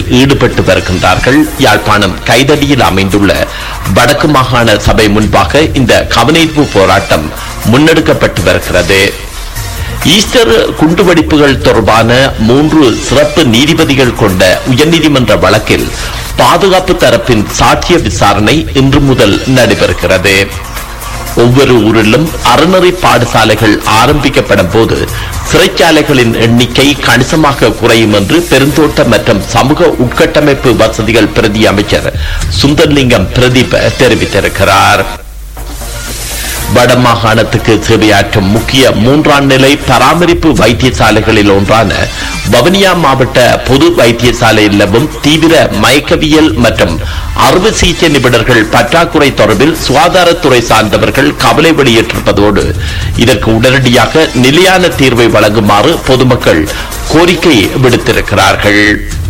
ஈடுபட்டு வருகின்றார்கள் யாழ்ப்பாணம் கைதடியில் அமைந்துள்ள வடக்கு மாகாண சபை முன்பாக இந்த கவனிப்பு போராட்டம் முன்னெடுக்கப்பட்டு வருகிறது ஈஸ்டர் குண்டுவெடிப்புகள் தொடர்பான மூன்று சிறப்பு நீதிபதிகள் கொண்ட உயர்நீதிமன்ற வழக்கில் பாதுகாப்பு தரப்பின் சாட்சிய விசாரணை இன்று முதல் நடைபெறுகிறது ஒவ்வொரு ஊரிலும் அறநெறி பாடசாலைகள் ஆரம்பிக்கப்படும் போது சிறைச்சாலைகளின் எண்ணிக்கை கணிசமாக குறையும் என்று பெருந்தோட்ட மற்றும் சமூக உட்கட்டமைப்பு வசதிகள் பிரதி அமைச்சர் சுந்தர்லிங்கம் பிரதீப் தெரிவித்திருக்கிறார் வடமாகாணத்துக்கு சேவையாற்றும் முக்கிய மூன்றாம் நிலை பராமரிப்பு வைத்தியசாலைகளில் ஒன்றான வவனியா மாவட்ட பொது வைத்தியசாலையில் நிலவும் தீவிர மயக்கவியல் மற்றும் அறுவை சிகிச்சை நிபுணர்கள் பற்றாக்குறை தொடர்பில் சுகாதாரத்துறை சார்ந்தவர்கள் கவலை வெளியிட்டிருப்பதோடு இதற்கு உடனடியாக நிலையான தீர்வை வழங்குமாறு பொதுமக்கள் கோரிக்கை விடுத்திருக்கிறார்கள்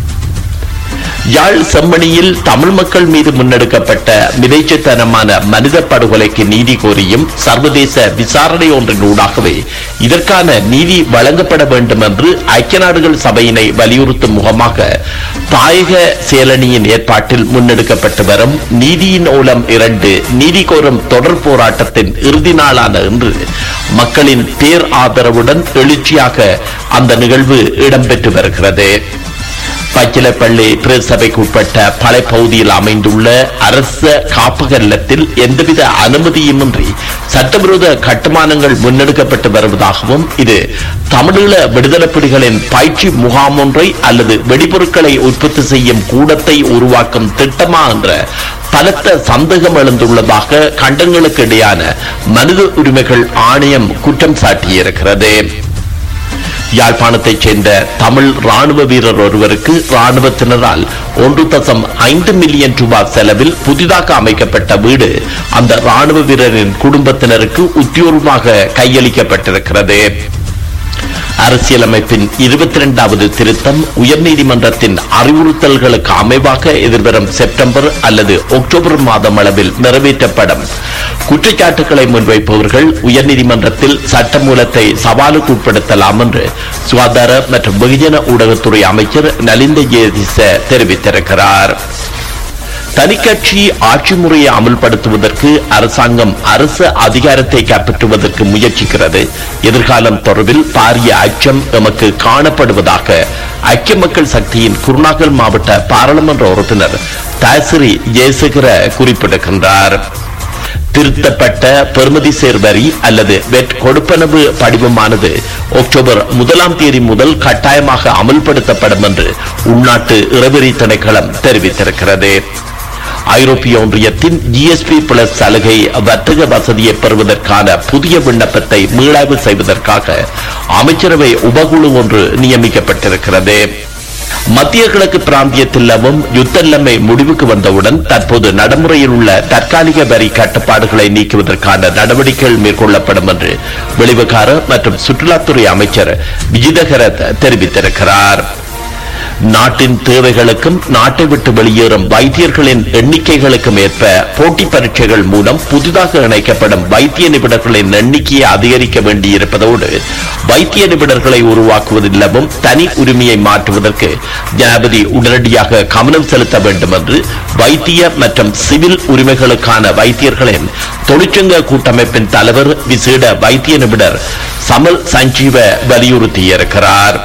யாழ் செம்மணியில் தமிழ் மக்கள் மீது முன்னெடுக்கப்பட்ட மிதைச்சத்தனமான மனித படுகொலைக்கு நீதி கோரியும் சர்வதேச விசாரணை ஒன்றின் ஊடாகவே இதற்கான நீதி வழங்கப்பட வேண்டும் என்று ஐக்கிய நாடுகள் சபையினை வலியுறுத்தும் முகமாக தாயக சேலனியின் ஏற்பாட்டில் முன்னெடுக்கப்பட்டு வரும் நீதியின் ஓலம் இரண்டு நீதி கோரும் தொடர் போராட்டத்தின் இறுதி நாளான இன்று மக்களின் பேர் ஆதரவுடன் எழுச்சியாக அந்த நிகழ்வு இடம்பெற்று வருகிறது பச்சிலப்பள்ளி பிரசபைக்கு உட்பட்ட பழைப்பகுதியில் அமைந்துள்ள அரச காப்பக இல்லத்தில் எந்தவித அனுமதியுமின்றி சட்டவிரோத கட்டுமானங்கள் முன்னெடுக்கப்பட்டு வருவதாகவும் இது தமிழீழ விடுதலை புலிகளின் பயிற்சி முகாம் ஒன்றை அல்லது வெடிபொருட்களை உற்பத்தி செய்யும் கூடத்தை உருவாக்கும் திட்டமா என்ற பலத்த சந்தேகம் எழுந்துள்ளதாக கண்டங்களுக்கு இடையான மனித உரிமைகள் ஆணையம் குற்றம் சாட்டியிருக்கிறது யாழ்ப்பாணத்தைச் சேர்ந்த தமிழ் ராணுவ வீரர் ஒருவருக்கு ராணுவத்தினரால் ஒன்று தசம் ஐந்து மில்லியன் ரூபாய் செலவில் புதிதாக அமைக்கப்பட்ட வீடு அந்த ராணுவ வீரரின் குடும்பத்தினருக்கு உத்தியோகமாக கையளிக்கப்பட்டிருக்கிறது அரசியலமைப்பின் இருபத்தி இரண்டாவது திருத்தம் உயர்நீதிமன்றத்தின் அறிவுறுத்தல்களுக்கு அமைவாக எதிர்வரும் செப்டம்பர் அல்லது அக்டோபர் மாதம் அளவில் நிறைவேற்றப்படும் குற்றச்சாட்டுகளை முன்வைப்பவர்கள் உயர்நீதிமன்றத்தில் சட்டமூலத்தை சவாலுக்கு உட்படுத்தலாம் என்று சுகாதார மற்றும் வெகுஜன ஊடகத்துறை அமைச்சர் நலிந்த ஜெயதிச தெரிவித்திருக்கிறார் தனிக்கட்சி ஆட்சி முறையை அமல்படுத்துவதற்கு அரசாங்கம் அரசு அதிகாரத்தை கைப்பற்றுவதற்கு முயற்சிக்கிறது எதிர்காலம் தொடர்பில் பாரிய அச்சம் எமக்கு காணப்படுவதாக ஐக்கிய மக்கள் சக்தியின் குருநாகல் மாவட்ட பாராளுமன்ற உறுப்பினர் தாசிரி ஜெயசேகர குறிப்பிடுகின்றார் திருத்தப்பட்ட பெறுமதி சேர் வரி அல்லது வெட் கொடுப்பனவு படிவமானது அக்டோபர் முதலாம் தேதி முதல் கட்டாயமாக அமல்படுத்தப்படும் என்று உள்நாட்டு இறவரி திணைக்களம் தெரிவித்திருக்கிறது ஐரோப்பிய ஒன்றியத்தின் ஜிஎஸ்பி பிளஸ் சலுகை வர்த்தக வசதியை பெறுவதற்கான புதிய விண்ணப்பத்தை மீளாய்வு செய்வதற்காக அமைச்சரவை உபகுழு ஒன்று நியமிக்கப்பட்டிருக்கிறது மத்திய கிழக்கு பிராந்தியத்தில் நிலவும் யுத்த நிலைமை முடிவுக்கு வந்தவுடன் தற்போது நடைமுறையில் உள்ள தற்காலிக வரி கட்டுப்பாடுகளை நீக்குவதற்கான நடவடிக்கைகள் மேற்கொள்ளப்படும் என்று வெளிவிகார மற்றும் சுற்றுலாத்துறை அமைச்சர் விஜிதகர தெரிவித்திருக்கிறார் நாட்டின் தேவைகளுக்கும் நாட்டை விட்டு வெளியேறும் வைத்தியர்களின் எண்ணிக்கைகளுக்கும் ஏற்ப போட்டி பரீட்சைகள் மூலம் புதிதாக இணைக்கப்படும் வைத்திய நிபுணர்களின் எண்ணிக்கையை அதிகரிக்க வேண்டியிருப்பதோடு வைத்திய நிபுணர்களை உருவாக்குவதிலும் தனி உரிமையை மாற்றுவதற்கு ஜனாபதி உடனடியாக கவனம் செலுத்த வேண்டும் என்று வைத்திய மற்றும் சிவில் உரிமைகளுக்கான வைத்தியர்களின் தொழிற்சங்க கூட்டமைப்பின் தலைவர் விசேட வைத்திய நிபுணர் சமல் சஞ்சீவ வலியுறுத்தியிருக்கிறார்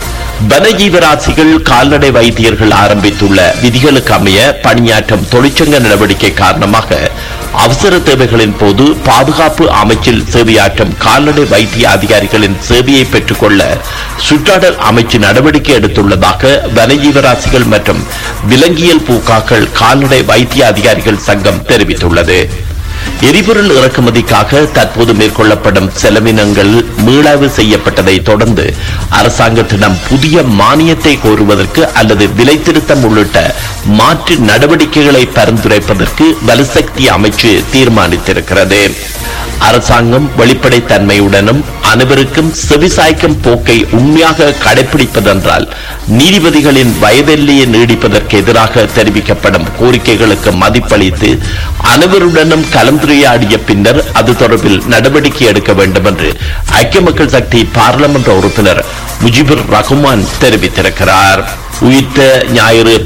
வனஜீவராசிகள் கால்நடை வைத்தியர்கள் ஆரம்பித்துள்ள விதிகளுக்கு அமைய பணியாற்றும் தொழிற்சங்க நடவடிக்கை காரணமாக அவசர தேவைகளின் போது பாதுகாப்பு அமைச்சில் சேவையாற்றும் கால்நடை வைத்திய அதிகாரிகளின் சேவையை பெற்றுக்கொள்ள சுற்றாடல் அமைச்சு நடவடிக்கை எடுத்துள்ளதாக வனஜீவராசிகள் மற்றும் விலங்கியல் பூக்காக்கள் கால்நடை வைத்திய அதிகாரிகள் சங்கம் தெரிவித்துள்ளது எரிபொருள் இறக்குமதிக்காக தற்போது மேற்கொள்ளப்படும் செலவினங்கள் மீளாய்வு செய்யப்பட்டதை தொடர்ந்து அரசாங்கத்திடம் புதிய மானியத்தை கோருவதற்கு அல்லது விலை திருத்தம் உள்ளிட்ட மாற்று நடவடிக்கைகளை பரிந்துரைப்பதற்கு வலுசக்தி அமைச்சு தீர்மானித்திருக்கிறது அரசாங்கம் வெளிப்படைத்தன்மையுடனும் அனைவருக்கும் செவிசாய்க்கும் போக்கை உண்மையாக கடைபிடிப்பதென்றால் நீதிபதிகளின் வயதெல்லையை நீடிப்பதற்கு எதிராக தெரிவிக்கப்படும் கோரிக்கைகளுக்கு மதிப்பளித்து அனைவருடனும் கலந்துரையாடிய பின்னர் அது தொடர்பில் நடவடிக்கை எடுக்க வேண்டும் என்று ஐக்கிய மக்கள் சக்தி பாராளுமன்ற உறுப்பினர் முஜிபுர் ரஹ்மான் தெரிவித்திருக்கிறார் உயிர்த்த ஞாயிறு